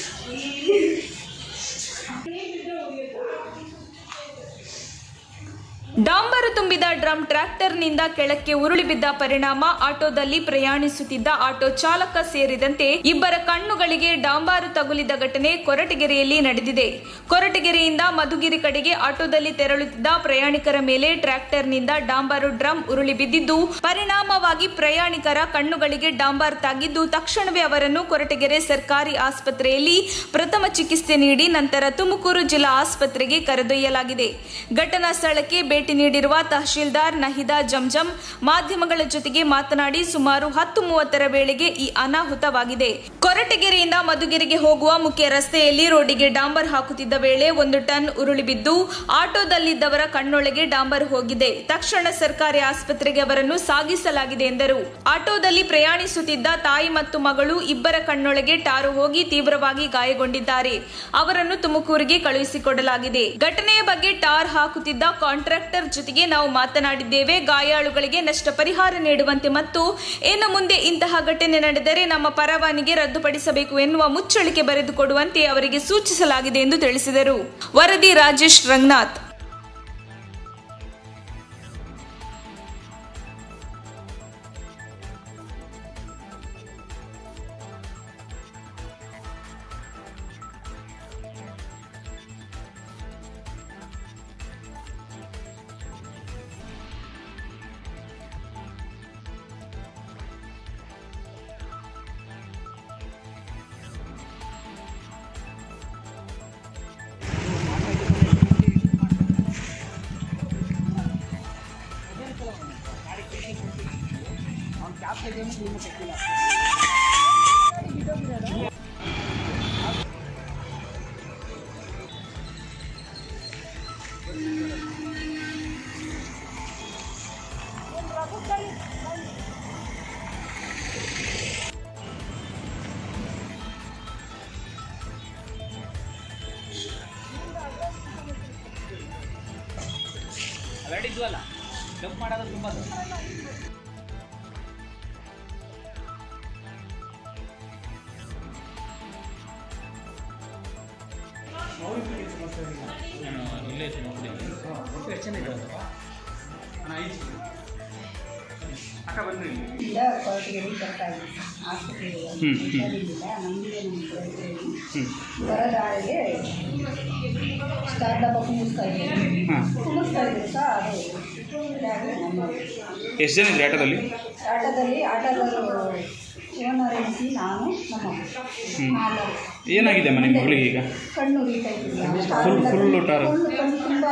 ಡಾಂಬರು ತುಂಬಿದ ಡ್ರಮ್ ಟ್ರ್ಯಾಕ್ಟರ್ನಿಂದ ಕೆಳಕ್ಕೆ ಉರುಳಿ ಬಿದ್ದ ಪರಿಣಾಮ ಆಟೋದಲ್ಲಿ ಪ್ರಯಾಣಿಸುತ್ತಿದ್ದ ಆಟೋ ಚಾಲಕ ಸೇರಿದಂತೆ ಇಬ್ಬರ ಕಣ್ಣುಗಳಿಗೆ ಡಾಂಬಾರು ತಗುಲಿದ ಘಟನೆ ಕೊರಟಗೆರೆಯಲ್ಲಿ ನಡೆದಿದೆ ಕೊರಟಗೆರೆಯಿಂದ ಮಧುಗಿರಿ ಕಡೆಗೆ ಆಟೋದಲ್ಲಿ ತೆರಳುತ್ತಿದ್ದ ಪ್ರಯಾಣಿಕರ ಮೇಲೆ ಟ್ರ್ಯಾಕ್ಟರ್ನಿಂದ ಡಾಂಬಾರು ಡ್ರಮ್ ಉರುಳಿ ಬಿದ್ದಿದ್ದು ಪರಿಣಾಮವಾಗಿ ಪ್ರಯಾಣಿಕರ ಕಣ್ಣುಗಳಿಗೆ ಡಾಂಬಾರ್ ತಾಗಿದ್ದು ತಕ್ಷಣವೇ ಅವರನ್ನು ಕೊರಟಗೆರೆ ಸರ್ಕಾರಿ ಆಸ್ಪತ್ರೆಯಲ್ಲಿ ಪ್ರಥಮ ಚಿಕಿತ್ಸೆ ನೀಡಿ ನಂತರ ತುಮಕೂರು ಜಿಲ್ಲಾ ಆಸ್ಪತ್ರೆಗೆ ಕರೆದೊಯ್ಯಲಾಗಿದೆ ಘಟನಾ ಸ್ಥಳಕ್ಕೆ ಭೇಟಿ ನೀಡಿರುವ ತಹಶೀಲ್ದಾರ್ ನಹಿದಾ ಜಂಜಂ ಮಾಧ್ಯಮಗಳ ಜೊತೆಗೆ ಮಾತನಾಡಿ ಸುಮಾರು ಹತ್ತು ಮೂವತ್ತರ ವೇಳೆಗೆ ಈ ಅನಾಹುತವಾಗಿದೆ ಕೊರಟಗೆರೆಯಿಂದ ಮಧುಗಿರಿಗೆ ಹೋಗುವ ಮುಖ್ಯ ರಸ್ತೆಯಲ್ಲಿ ರೋಡಿಗೆ ಡಾಂಬರ್ ಹಾಕುತ್ತಿದ್ದ ವೇಳೆ ಒಂದು ಟನ್ ಉರುಳಿ ಬಿದ್ದು ಆಟೋದಲ್ಲಿದ್ದವರ ಕಣ್ಣೊಳಗೆ ಡಾಂಬರ್ ಹೋಗಿದೆ ತಕ್ಷಣ ಸರ್ಕಾರಿ ಆಸ್ಪತ್ರೆಗೆ ಅವರನ್ನು ಸಾಗಿಸಲಾಗಿದೆ ಎಂದರು ಆಟೋದಲ್ಲಿ ಪ್ರಯಾಣಿಸುತ್ತಿದ್ದ ತಾಯಿ ಮತ್ತು ಮಗಳು ಇಬ್ಬರ ಕಣ್ಣೊಳಗೆ ಟಾರು ಹೋಗಿ ತೀವ್ರವಾಗಿ ಗಾಯಗೊಂಡಿದ್ದಾರೆ ಅವರನ್ನು ತುಮಕೂರಿಗೆ ಕಳುಹಿಸಿಕೊಡಲಾಗಿದೆ ಘಟನೆಯ ಬಗ್ಗೆ ಟಾರ್ ಹಾಕುತ್ತಿದ್ದ ಕಾಂಟ್ರಾಕ್ಟರ್ ಜೊತೆಗೆ ನಾವು ಮಾತನಾಡಿದ್ದೇವೆ ಗಾಯಾಳುಗಳಿಗೆ ನಷ್ಟ ಪರಿಹಾರ ನೀಡುವಂತೆ ಮತ್ತು ಇನ್ನು ಮುಂದೆ ಇಂತಹ ಘಟನೆ ನಡೆದರೆ ನಮ್ಮ ಪರವಾನಿಗೆ ರದ್ದುಪಡಿಸಬೇಕು ಎನ್ನುವ ಮುಚ್ಚಳಿಕೆ ಬರೆದುಕೊಡುವಂತೆ ಅವರಿಗೆ ಸೂಚಿಸಲಾಗಿದೆ ಎಂದು ತಿಳಿಸಿದರು ವರದಿ ರಾಜೇಶ್ ರಂಗನಾಥ್ ಅವೆರಡಿದ್ವಲ್ಲ ಜಂಪ್ ಮಾಡೋದು ತುಂಬ ಇಲ್ಲೇ ನೋಡಿ ಎಷ್ಟು ಚೆನ್ನಾಗಿರೋದು ಅಕ್ಕ ಬಂದ್ರಿ ಇಲ್ಲ ಕೊರಟಗೆರೆ ಬರ್ತಾ ಇದ್ದೀನಿ ಆಸ್ಪತ್ರೆಗೆ ಹುಷಾರಿಲ್ಲ ನಮಗೆ ನಮ್ಮ ಬರದಾಳಿಗೆ ಸ್ಟಾರ್ಟ್ ಹಬ್ಬ ಕುಂಬಿಸ್ತಾ ಇದ್ದೀವಿ ಕುಂಬಿಸ್ತಾ ಇದ್ದೀವಿ ಸಹ ಅದು ಇದಾಗಿ ನಮ್ಮ ಎಷ್ಟು ಜನ ಇದ್ರಿ ಆಟೋದಲ್ಲಿ ಆಟೋದಲ್ಲಿ ಆಟೋದವರು ಶಿವನಾರಾಯಣಸಿ ನಾನು ನಮ್ಮ ನಾಲ್ಕು ಏನಾಗಿದೆ ಅಮ್ಮ ನಿಮ್ಮ ಮಗಳಿಗೆ ಈಗ ಕಣ್ಣು ಉರಿತಾ ಇದ್ದಿಲ್ಲ Full- full ಟಾರು. ಕಣ್ಣು ಕಣ್ಣು ತುಂಬ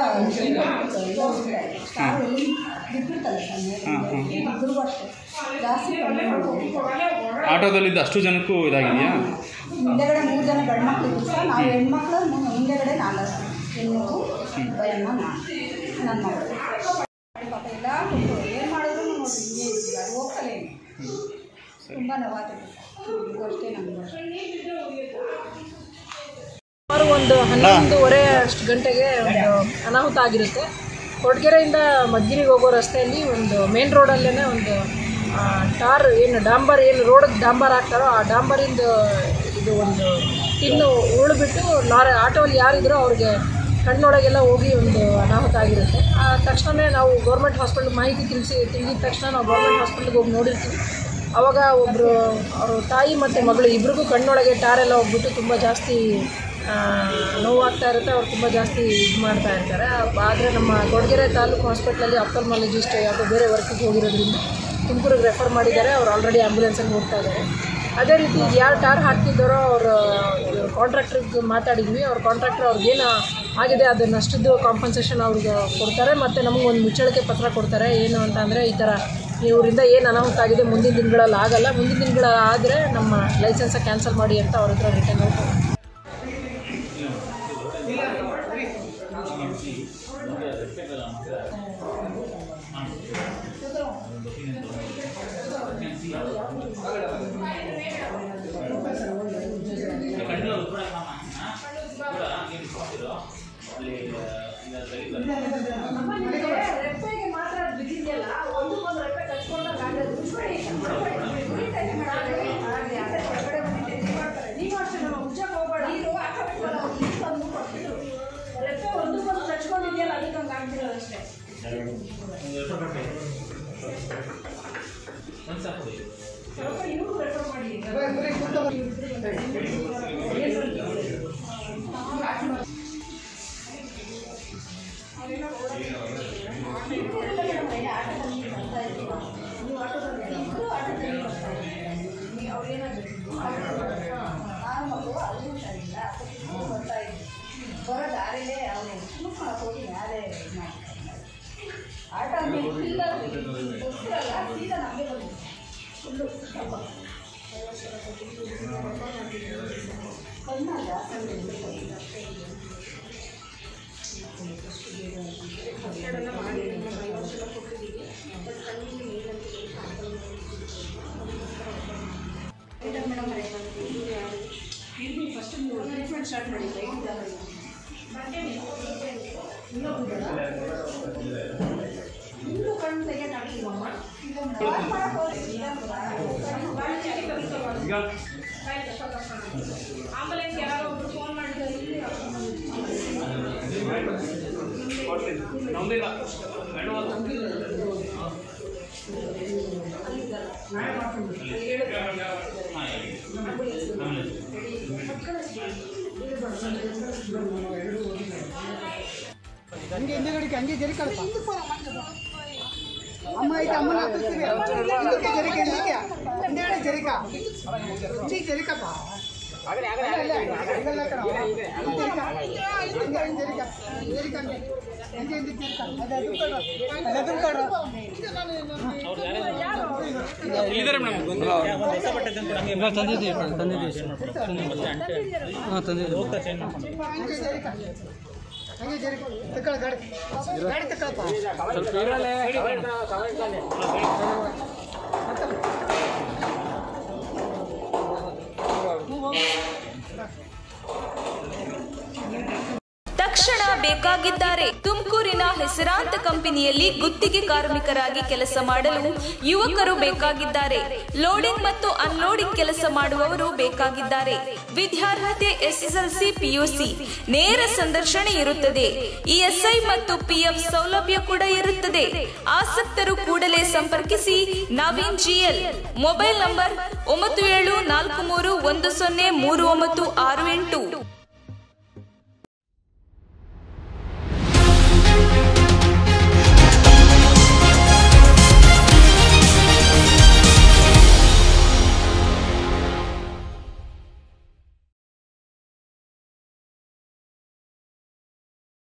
ಸ್ಟಾರ್ ಎಲ್ಲಿ ಬಿದ್ಬಿಡ್ತಲ್ಲ ಹಾಂ, ಹಾಂ. ಇಬ್ಬರಿಗೂ ಅಷ್ಟೇ ಜಾಸ್ತಿ ಕಣ್ಣು ನೋವು. ಆಟೋದಲ್ಲಿದ್ದ ಅಷ್ಟು ಜನಕ್ಕೂ ಇದಾಗಿದೆಯಾ ಹಿಂದೆಗಡೆ ಮೂರು ಜನ ಗಂಡು ಮಕ್ಕಳು ಸಹ ನಾವು ಹೆಣ್ಮಕ್ಳು ಮು- ಹಿಂದೆಗಡೆ ನಾಲ್ಕು ಹೆಣ್ಣು ಭಯಮ್ಮ ನಾನು ನನ್ನ ಮಗಳು ಪಾಪ ಎಲ್ಲ ಕೊಟ್ಟು ಏನು ಮಾಡಿದ್ರು ನೋಡ್ರಿ ಹಿಂಗೆ ಇದ್ವಿ ಅದು ಹೋಗ್ತಲೇ ತುಂಬ ನೋವಾಗ್ತದೆ ಇದು ಅಷ್ಟೇ ನಮಗೂ ಅಷ್ಟೇ ಸುಮಾರು ಒಂದು ಹನ್ನೊಂದುವರೆ ಅಷ್ಟು ಗಂಟೆಗೆ ಒಂದು ಅನಾಹುತ ಆಗಿರುತ್ತೆ ಕೊಡಗೆರೆಯಿಂದ ಮದ್ಗಿರಿಗೆ ಹೋಗೋ ರಸ್ತೆಯಲ್ಲಿ ಒಂದು ಮೇನ್ ರೋಡಲ್ಲೇ ಒಂದು ಆ, ಟಾರ್ ಏನು ಡಾಂಬರ್ ಏನು ರೋಡಿಗೆ ಡಾಂಬರ್ ಹಾಕ್ತಾರೋ ಆ ಡಾಂಬರಿಂದ ಇದು ಒಂದು ಟಿನ್ನು ಉರುಳ್ಬಿಟ್ಟು ಲಾರಿ ಆಟೋಲ್ಲಿ ಯಾರಿದ್ರೋ ಅವ್ರಿಗೆ ಕಣ್ಣೊಳಗೆಲ್ಲ ಹೋಗಿ ಒಂದು ಅನಾಹುತ ಆಗಿರುತ್ತೆ ಆ ತಕ್ಷಣವೇ ನಾವು ಗೌರ್ಮೆಂಟ್ ಹಾಸ್ಪಿಟ್ಲ್ ಮಾಹಿತಿ ತಿಳಿಸಿ ತಿಳಿದ ತಕ್ಷಣ ನಾವು ಗೌರ್ಮೆಂಟ್ ಹಾಸ್ಪಿಟ್ಲಿಗೆ ಹೋಗಿ ನೋಡಿರ್ತೀವಿ ಅವಾಗ ಒಬ್ಬರು ಅವರು ತಾಯಿ ಮತ್ತು ಮಗಳು ಇಬ್ರಿಗೂ ಕಣ್ಣೊಳಗೆ ಟಾರೆಲ್ಲ ಹೋಗ್ಬಿಟ್ಟು ತುಂಬ ಜಾಸ್ತಿ ಆ, ನೋವಾಗ್ತಾ ಇರುತ್ತೆ ಅವ್ರು ತುಂಬ ಜಾಸ್ತಿ ಇದು ಮಾಡ್ತಾ ಇರ್ತಾರೆ ಆದರೆ ನಮ್ಮ ಕೊಡಗೆರೆ ತಾಲೂಕು ಹಾಸ್ಪಿಟ್ಲಲ್ಲಿ ಅಪ್ಟಲ್ಮಾಲಜಿಸ್ಟ್ ಯಾವುದೋ ಬೇರೆ ವರ್ಕಿಗೆ ಹೋಗಿರೋದ್ರಿಂದ ತುಮಕೂರಿಗೆ ರೆಫರ್ ಮಾಡಿದ್ದಾರೆ ಅವ್ರು ಆಲ್ರೆಡಿ ಆ್ಯಂಬುಲೆನ್ಸಲ್ಲಿ ಹೋಗ್ತಾ ಇದ್ದಾರೆ ಅದೇ ರೀತಿ ಯಾರು ಟಾರ್ ಹಾಕ್ತಿದ್ದಾರೋ ಅವರು ಕಾಂಟ್ರಾಕ್ಟ್ರಿಗೆ ಮಾತಾಡಿದ್ವಿ ಅವ್ರ ಕಾಂಟ್ರಾಕ್ಟರ್ ಅವ್ರಿಗೇನು ಆಗಿದೆ ಅದು ನಷ್ಟದ್ದು ಕಾಂಪನ್ಸೇಷನ್ ಅವ್ರಿಗೆ ಕೊಡ್ತಾರೆ ಮತ್ತು ನಮಗೆ ಒಂದು ಮುಚ್ಚಳಿಕೆ ಪತ್ರ ಕೊಡ್ತಾರೆ ಏನು ಅಂತ ಅಂದರೆ ಈ ಥರ ಇವರಿಂದ ಏನು ಅನಾಹುತ ಆಗಿದೆ ಮುಂದಿನ ದಿನಗಳಲ್ಲಿ ಆಗಲ್ಲ ಮುಂದಿನ ದಿನಗಳ ಆದರೆ ನಮ್ಮ ಲೈಸೆನ್ಸ ಕ್ಯಾನ್ಸಲ್ ಮಾಡಿ ಅಂತ ಅವ್ರ ಹತ್ರ ರಿಟರ್ನ್ ಹೇಳ್ತಾರೆ ನೀವು ಅಷ್ಟೇ ನಮ್ಮ ಉಜ್ಜಕ್ಕೆ ಹೋಗ್ಬೇಡ ನಾನು ಮಗು ಅದು ಹುಷಾರಿಲ್ಲ ಅದಕ್ಕೆ ಬರ್ತಾ ಇದ್ವಿ ಬರೋ ದಾರಿಲೇ ಅವನು ಸುಮ್ಮನೆ ಹೋಗಿ ಮೇಲೆ ಇದು ಮಾಡ್ತಾರೆ ಆಟ ಅಂದ್ರೆ ಇಲ್ಲ ಗೊತ್ತಿರಲ್ಲ ಸೀದಾ ನಮಗೆ ಬಂದಿದೆ ಫುಲ್ಲು ಪಾಪ. ಕಣ್ಣಲ್ಲ ಫಸ್ಟ್ ಟ್ರೀಟ್ಮೆಂಟ್ ಸ್ಟಾರ್ಟ್ ಮಾಡಿದ್ದೆ ನಿಂದು ಕಣ್ಣು ತೆಗೆದಾಕಿಲ್ವಮ್ಮ ಆಂಬುಲೆನ್ಸ್ ಯಾರೋ ಒಬ್ರು ಫೋನ್ ಮಾಡಿದ್ರು ಹಂಗೆ ಹಿಂದೆಗಡೆಗೆ ಹಂಗೆ ಜರಿ ಕಳಪ ಅಮ್ಮ ಐತೆ ಅಮ್ಮನ ಹತ್ತಿಸ್ತೀವಿ ಹಿಂದಕ್ಕೆ ಜರಿಕ ಹಿಂದಕ್ಕೆ ಹಿಂದೆಗಡೆ ಜರಿಕ ಹಿಂದಕ್ಕೆ ಜರಿಕಪ್ಪ ಅಲ್ಲೇ, ಅಲ್ಲೇ, ಹಂಗಲ್ಲ ಕಣೋ. ಹಿಂದೆ ಜರಿಕ. ಹಂಗೆ ಹಿಂದೆ ಜರಿಕ. ಜರಿಕ ಹಂಗೆ. ಹಿಂದೆ ಹಿಂದೆ ಜರಿಕ. ಅದೇ ಅದು ಕಣೋ. ಅದೇ ಅದು ಕಣೋ. ಇಲ್ಲಿದ್ದಾರೆ ಮೇಡಮ್ ಹೊಸ ಬಟ್ಟೆ ತಂದು ಹಂಗೆ ತಂದಿದ್ದೀವಿ ಹೋಗ್ತಾ ಚೇಂಜ್ ಮಾಡ್ಕೊಂಡು ಹಂಗೆ ಜರಿಕ. ಹಂಗೆ ಜರಿಕ. ತಗೊಳ್ಳಿ ಗಾಡಿ ಗಾಡಿ ತಗೊಳಪ್ಪ ತಕ್ಷಣ ಬೇಕಾಗಿದ್ದಾರೆ ತುಮಕೂರಿನ ಹೆಸರಾಂತ ಕಂಪನಿಯಲ್ಲಿ ಗುತ್ತಿಗೆ ಕಾರ್ಮಿಕರಾಗಿ ಕೆಲಸ ಮಾಡಲು ಯುವಕರು ಬೇಕಾಗಿದ್ದಾರೆ ಲೋಡಿಂಗ್ ಮತ್ತು ಅನ್ಲೋಡಿಂಗ್ ಕೆಲಸ ಮಾಡುವವರು ಬೇಕಾಗಿದ್ದಾರೆ ವಿದ್ಯಾರ್ಹತೆ ಎಸ್ಎಸ್ಎಲ್ಸಿ ಪಿಯುಸಿ ನೇರ ಸಂದರ್ಶನ ಇರುತ್ತದೆ ಇಎಸ್ಐ ಮತ್ತು ಪಿಎಫ್ ಸೌಲಭ್ಯ ಕೂಡ ಇರುತ್ತದೆ ಆಸಕ್ತರು ಕೂಡಲೇ ಸಂಪರ್ಕಿಸಿ ನವೀನ್ ಜಿಎಲ್ ಮೊಬೈಲ್ ನಂಬರ್ ಒಂಬತ್ತು ಏಳು ನಾಲ್ಕು ಮೂರು ಒಂದು ಸೊನ್ನೆ ಮೂರು ಒಂಬತ್ತು ಆರು ಎಂಟು